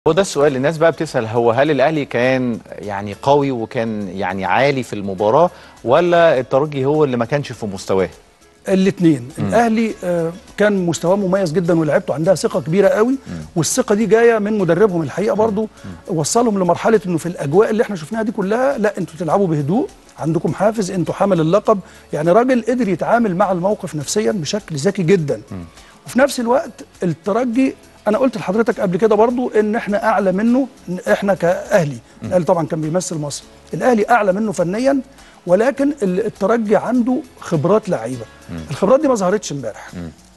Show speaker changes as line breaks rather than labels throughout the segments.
هو ده السؤال الناس بقى بتسأل هو هل الأهلي كان يعني قوي وكان يعني عالي في المباراة ولا الترجي هو اللي ما كانش في مستواه؟
الاثنين الاهلي آه، كان مستواه مميز جدا ولعبته عندها ثقه كبيره قوي والثقه دي جايه من مدربهم الحقيقه برضو وصلهم لمرحله انه في الاجواء اللي احنا شفناها دي كلها لا انتوا تلعبوا بهدوء عندكم حافز انتوا حامل اللقب يعني راجل قدر يتعامل مع الموقف نفسيا بشكل ذكي جدا وفي نفس الوقت الترجي انا قلت لحضرتك قبل كده برضو ان احنا اعلى منه إن احنا كاهلي الاهلي طبعا كان بيمثل مصر الاهلي اعلى منه فنيا ولكن ال- الترجي عنده خبرات لعيبه الخبرات دي ما ظهرتش امبارح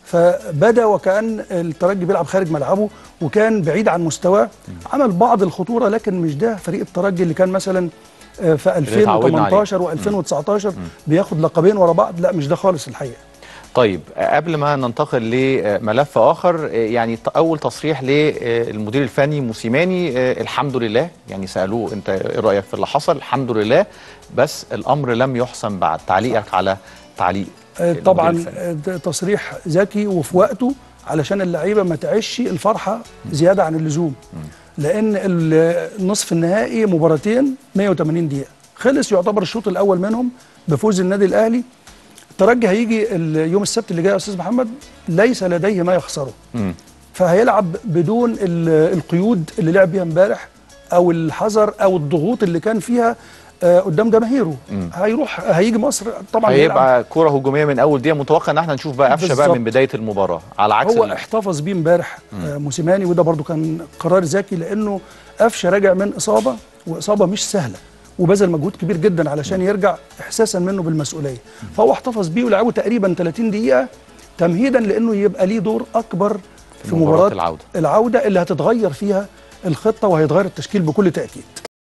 فبدا وكان الترجي بيلعب خارج ملعبه وكان بعيد عن مستواه عمل بعض الخطوره لكن مش ده فريق الترجي اللي كان مثلا آه، في
اتعودنا عليه.
2018 و2019 بياخد لقبين ورا بعض لا مش ده خالص الحقيقه
طيب قبل ما ننتقل لملف آخر يعني أول تصريح للمدير الفني موسيماني الحمد لله يعني سألوه أنت إيه رأيك في اللي حصل الحمد لله بس الأمر لم يحسم بعد تعليقك على تعليق
آه،
المدير
طبعا
الفني.
آه، ده تصريح ذكي وفي وقته علشان اللعيبه ما تعيش الفرحه زياده عن اللزوم لان ال- النصف النهائي مباراتين 180 دقيقه خلص يعتبر الشوط الاول منهم بفوز النادي الاهلي الترجي هيجي ال- يوم السبت اللي جاي يا استاذ محمد ليس لديه ما يخسره
مم.
فهيلعب بدون ال- القيود اللي لعب بيها امبارح او الحذر او الضغوط اللي كان فيها آه، قدام جماهيره هيروح هيجي مصر طبعا هيلعب
هيبقى كرة هجومية من أول دقيقة متوقع إن احنا نشوف بقى قفشة بقى
بالظبط.
من بداية المباراة على عكس
هو
ال-
احتفظ بيه امبارح آه، موسيماني وده برضو كان قرار ذكي لانه قفشه راجع من اصابه واصابه مش سهله وبذل مجهود كبير جدا علشان يرجع احساسا منه بالمسؤوليه فهو احتفظ بيه ولعبه تقريبا 30 دقيقه تمهيدا لانه يبقى ليه دور اكبر في,
مباراة
مباراه
العودة.
العوده اللي هتتغير فيها الخطه وهيتغير التشكيل بكل تاكيد